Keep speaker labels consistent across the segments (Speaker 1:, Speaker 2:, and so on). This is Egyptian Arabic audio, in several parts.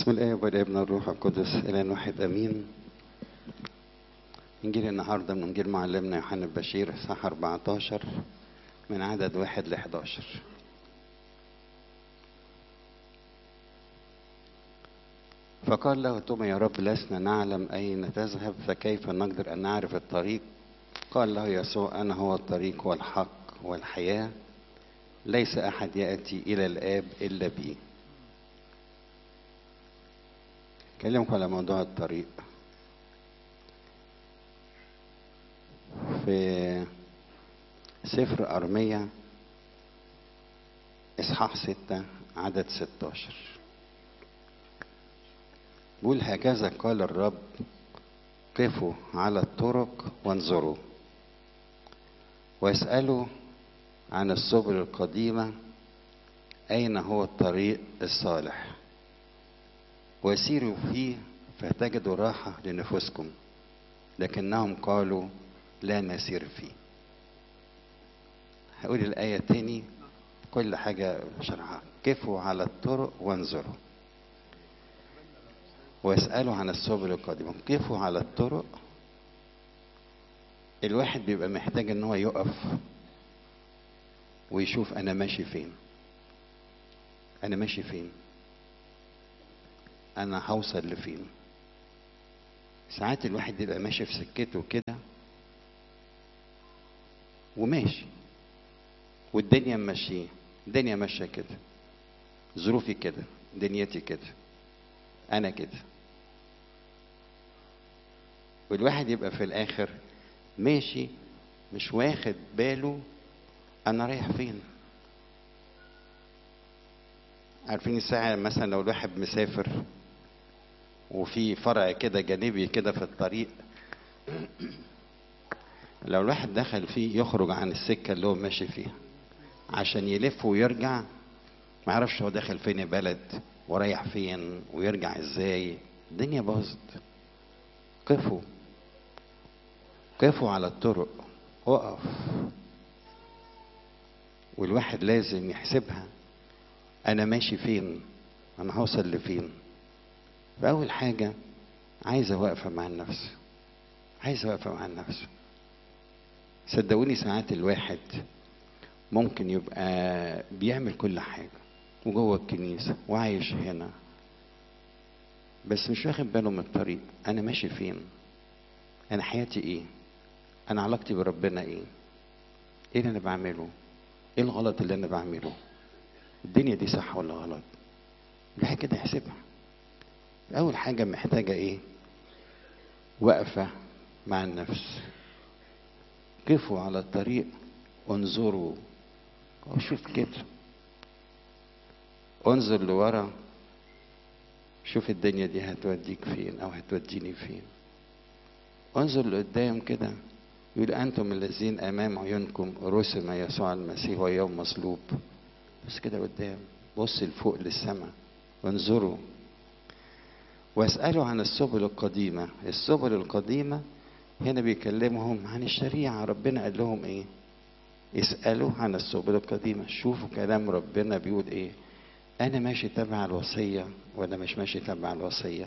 Speaker 1: بسم الله والابن والروح القدس إله واحد أمين إنجيل النهاردة من إنجيل معلمنا يوحنا البشير صح 14 من عدد واحد ل 11 فقال له توما يا رب لسنا نعلم أين تذهب فكيف نقدر أن نعرف الطريق قال له يسوع أنا هو الطريق والحق والحياة ليس أحد يأتي إلى الآب إلا بي أكلمكم على موضوع الطريق في سفر أرمية إصحاح ستة عدد ستاشر بيقول هكذا قال الرب قفوا على الطرق وانظروا واسألوا عن السبل القديمة أين هو الطريق الصالح وسيروا فيه فتجدوا راحة لنفوسكم لكنهم قالوا لا نسير فيه هقول الآية تاني كل حاجة شرحها كفوا على الطرق وانظروا واسألوا عن السبل القادمة كفوا على الطرق الواحد بيبقى محتاج ان هو يقف ويشوف انا ماشي فين انا ماشي فين انا هوصل لفين ساعات الواحد يبقى ماشي في سكته كده وماشي والدنيا ماشيه الدنيا ماشيه كده ظروفي كده دنيتي كده انا كده والواحد يبقى في الاخر ماشي مش واخد باله انا رايح فين عارفين الساعة مثلا لو الواحد مسافر وفي فرع كده جانبي كده في الطريق لو الواحد دخل فيه يخرج عن السكة اللي هو ماشي فيها عشان يلف ويرجع ما يعرفش هو داخل فين بلد ورايح فين ويرجع ازاي الدنيا باظت قفوا قفوا على الطرق وقف والواحد لازم يحسبها انا ماشي فين انا هوصل لفين فاول حاجه عايزه واقفه مع النفس عايزه واقفه مع النفس صدقوني ساعات الواحد ممكن يبقى بيعمل كل حاجه وجوه الكنيسه وعايش هنا بس مش واخد باله من الطريق انا ماشي فين انا حياتي ايه انا علاقتي بربنا ايه ايه اللي انا بعمله ايه الغلط اللي انا بعمله الدنيا دي صح ولا غلط الواحد كده يحسبها اول حاجه محتاجه ايه وقفه مع النفس قفوا على الطريق انظروا وشوف كده انظر لورا شوف الدنيا دي هتوديك فين او هتوديني فين انظر لقدام كده يقول انتم الذين امام عيونكم رسم يسوع المسيح ويوم مصلوب بس كده قدام بص لفوق للسماء وانظروا واسألوا عن السبل القديمة السبل القديمة هنا بيكلمهم عن الشريعة ربنا قال لهم ايه اسألوا عن السبل القديمة شوفوا كلام ربنا بيقول ايه انا ماشي تبع الوصية ولا مش ماشي تبع الوصية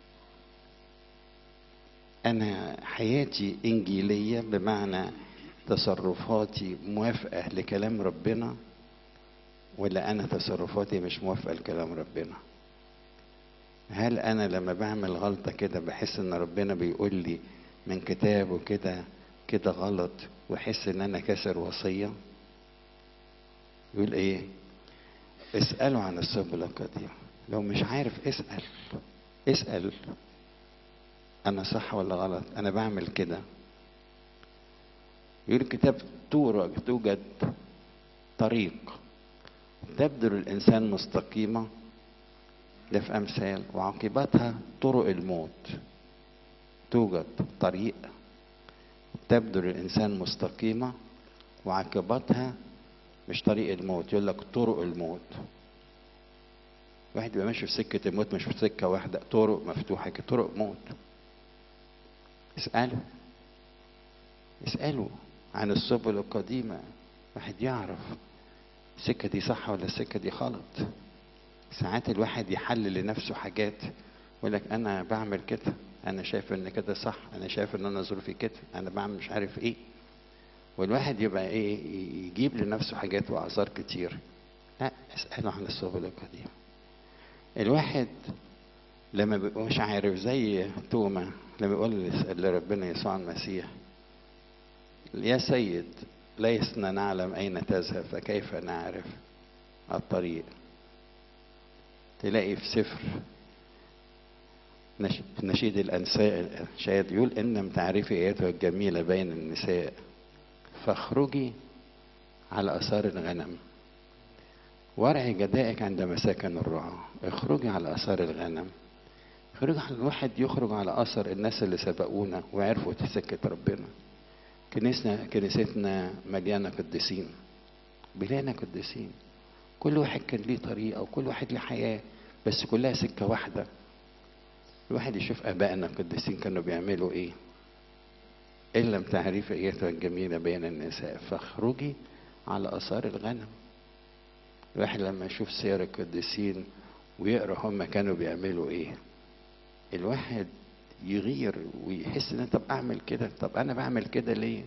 Speaker 1: انا حياتي انجيلية بمعنى تصرفاتي موافقة لكلام ربنا ولا انا تصرفاتي مش موافقه لكلام ربنا هل انا لما بعمل غلطه كده بحس ان ربنا بيقول لي من كتابه كده كده غلط واحس ان انا كسر وصيه يقول ايه اسالوا عن السبل القديمه لو مش عارف اسال اسال انا صح ولا غلط انا بعمل كده يقول الكتاب توجد طريق تبدو الإنسان مستقيمة ده في أمثال وعاقبتها طرق الموت توجد طريق تبدو الإنسان مستقيمة وعاقبتها مش طريق الموت يقول لك طرق الموت واحد يبقى ماشي في سكة الموت مش في سكة واحدة طرق مفتوحة كده طرق موت اسألوا اسألوا عن السبل القديمة واحد يعرف السكة دي صح ولا السكة دي غلط ساعات الواحد يحلل لنفسه حاجات يقول لك انا بعمل كده انا شايف ان كده صح انا شايف ان انا ظروفي كده انا بعمل مش عارف ايه والواحد يبقى ايه يجيب لنفسه حاجات واعذار كتير لا اساله عن السبل القديمه الواحد لما بيبقى مش عارف زي توما لما يقول لربنا يسوع المسيح يا سيد لسنا نعلم أين تذهب فكيف نعرف الطريق تلاقي في سفر نشيد الأنساء شاهد يقول إن لم تعرفي آياتها الجميلة بين النساء فاخرجي على آثار الغنم وارعي جدائك عند مساكن الرعاة اخرجي على آثار الغنم اخرجي على الواحد يخرج على أثر الناس اللي سبقونا وعرفوا سكة ربنا كنيسنا كنيستنا مليانة قديسين بلانا قديسين كل واحد كان ليه طريقة وكل واحد ليه حياة بس كلها سكة واحدة الواحد يشوف آبائنا القديسين كانوا بيعملوا إيه إن لم تعرفي أيتها الجميلة بين النساء فاخرجي على آثار الغنم الواحد لما يشوف سير القديسين ويقرا هم كانوا بيعملوا ايه الواحد يغير ويحس ان طب اعمل كده طب انا بعمل كده ليه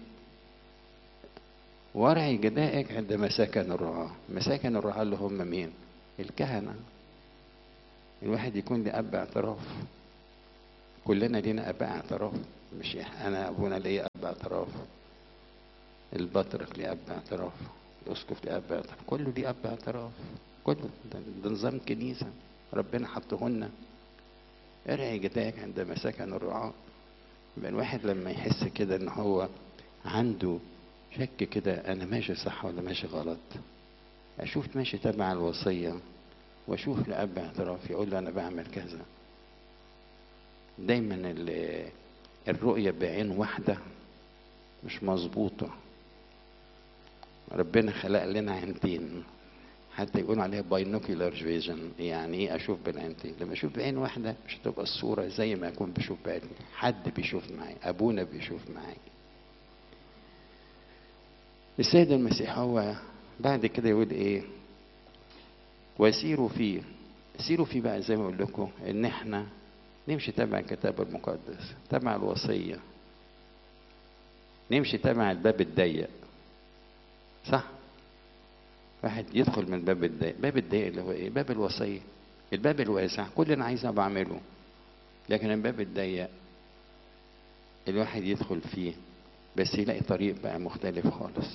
Speaker 1: ورعي جدائك عند مساكن الرعاة مساكن الرعاة اللي هم مين الكهنة الواحد يكون ليه أب اعتراف كلنا لينا أب اعتراف مش أنا أبونا ليه أب اعتراف البطرك ليه أب اعتراف الأسقف ليه أب اعتراف كله ليه أب اعتراف كله ده, ده نظام كنيسة ربنا حطهن ارعي جدائك عند مساكن الرعاة يبقى الواحد لما يحس كده ان هو عنده شك كده انا ماشي صح ولا ماشي غلط اشوف ماشي تبع الوصية واشوف لاب اعتراف يقول له انا بعمل كذا دايما الرؤية بعين واحدة مش مظبوطة ربنا خلق لنا عينتين حتى يقولوا عليها باينوكيولار فيجن يعني ايه اشوف بالعينتين لما اشوف بعين واحده مش هتبقى الصوره زي ما اكون بشوف بعين حد بيشوف معي ابونا بيشوف معي السيد المسيح هو بعد كده يقول ايه وسيروا فيه سيروا فيه بقى زي ما اقول لكم ان احنا نمشي تبع الكتاب المقدس تبع الوصيه نمشي تبع الباب الضيق صح واحد يدخل من الباب الضيق باب الضيق اللي هو ايه باب الوصيه الباب الواسع كل اللي عايز بعمله لكن الباب الضيق الواحد يدخل فيه بس يلاقي طريق بقى مختلف خالص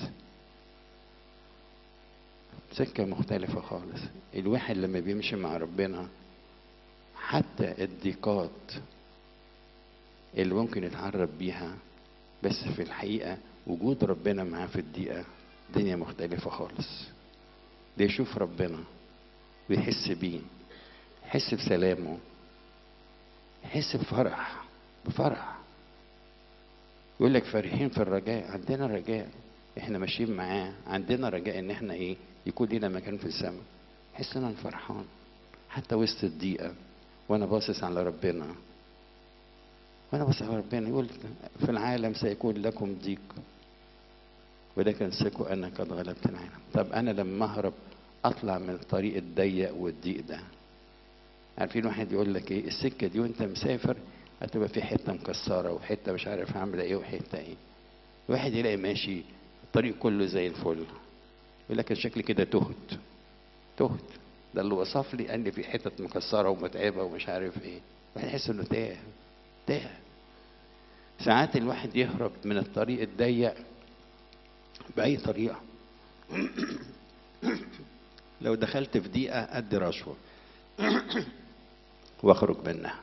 Speaker 1: سكه مختلفه خالص الواحد لما بيمشي مع ربنا حتى الضيقات اللي ممكن يتعرض بيها بس في الحقيقه وجود ربنا معاه في الضيقه دنيا مختلفه خالص ده يشوف ربنا ويحس بيه يحس بسلامه يحس بفرح بفرح يقول لك فرحين في الرجاء عندنا رجاء احنا ماشيين معاه عندنا رجاء ان احنا ايه يكون لنا مكان في السماء احس ان انا فرحان حتى وسط الضيقه وانا باصص على ربنا وانا باصص على ربنا يقول في العالم سيكون لكم ضيق ولكن ثقوا انا قد غلبت العالم طب انا لما اهرب اطلع من الطريق الضيق والضيق ده عارفين واحد يقول لك ايه السكه دي وانت مسافر هتبقى في حته مكسره وحته مش عارف عامله ايه وحته ايه واحد يلاقي ماشي الطريق كله زي الفل يقول لك شكلي كده تهت تهت ده اللي وصف لي قال لي في حتت مكسره ومتعبه ومش عارف ايه واحد يحس انه تاه تاه ساعات الواحد يهرب من الطريق الضيق بأي طريقة لو دخلت في دقيقة أدي رشوة واخرج منها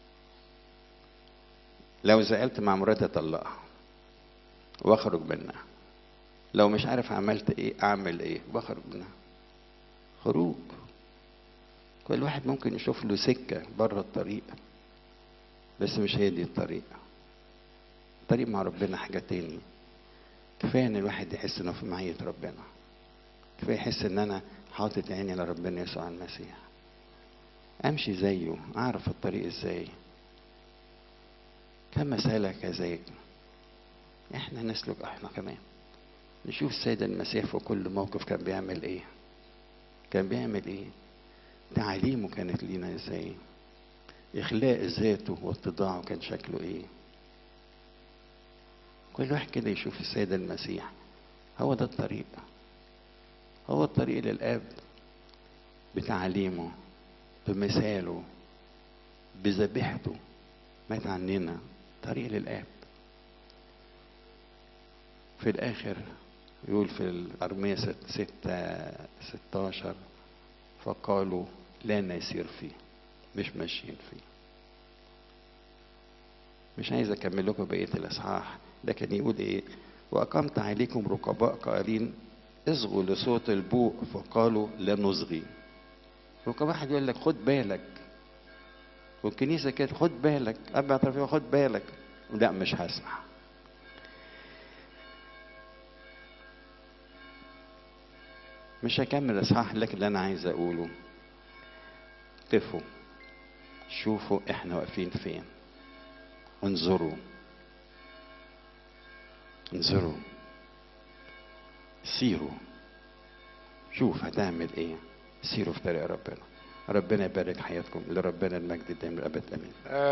Speaker 1: لو زعلت مع مراتي أطلقها واخرج منها لو مش عارف عملت ايه اعمل ايه واخرج منها خروج كل واحد ممكن يشوف له سكة بره الطريق بس مش هي دي الطريق الطريق مع ربنا حاجة تاني كفايه ان الواحد يحس انه في معيه ربنا كفايه يحس ان انا حاطط عيني على ربنا يسوع المسيح امشي زيه اعرف الطريق ازاي كما سلك زيك احنا نسلك احنا كمان نشوف السيد المسيح في كل موقف كان بيعمل ايه كان بيعمل ايه تعاليمه كانت لينا ازاي اخلاء ذاته واتضاعه كان شكله ايه كل واحد كده يشوف السيد المسيح هو ده الطريق هو الطريق للاب بتعاليمه بمثاله بذبيحته مات عننا طريق للاب في الاخر يقول في الأرمية ست ستة ستاشر فقالوا لا نسير فيه مش ماشيين فيه مش عايز أكمل لكم بقية الإصحاح لكن يقول إيه وأقمت عليكم رقباء قائلين اصغوا لصوت البوق فقالوا لا نصغي رقباء واحد يقول لك خد بالك والكنيسة كده خد بالك أبع طرفيه خد بالك لا مش هسمع مش هكمل اصحاح لكن اللي انا عايز اقوله قفوا شوفوا احنا واقفين فين انظروا انظروا سيروا شوف هتعمل ايه سيروا في طريق ربنا ربنا يبارك حياتكم لربنا المجد دائما الابد امين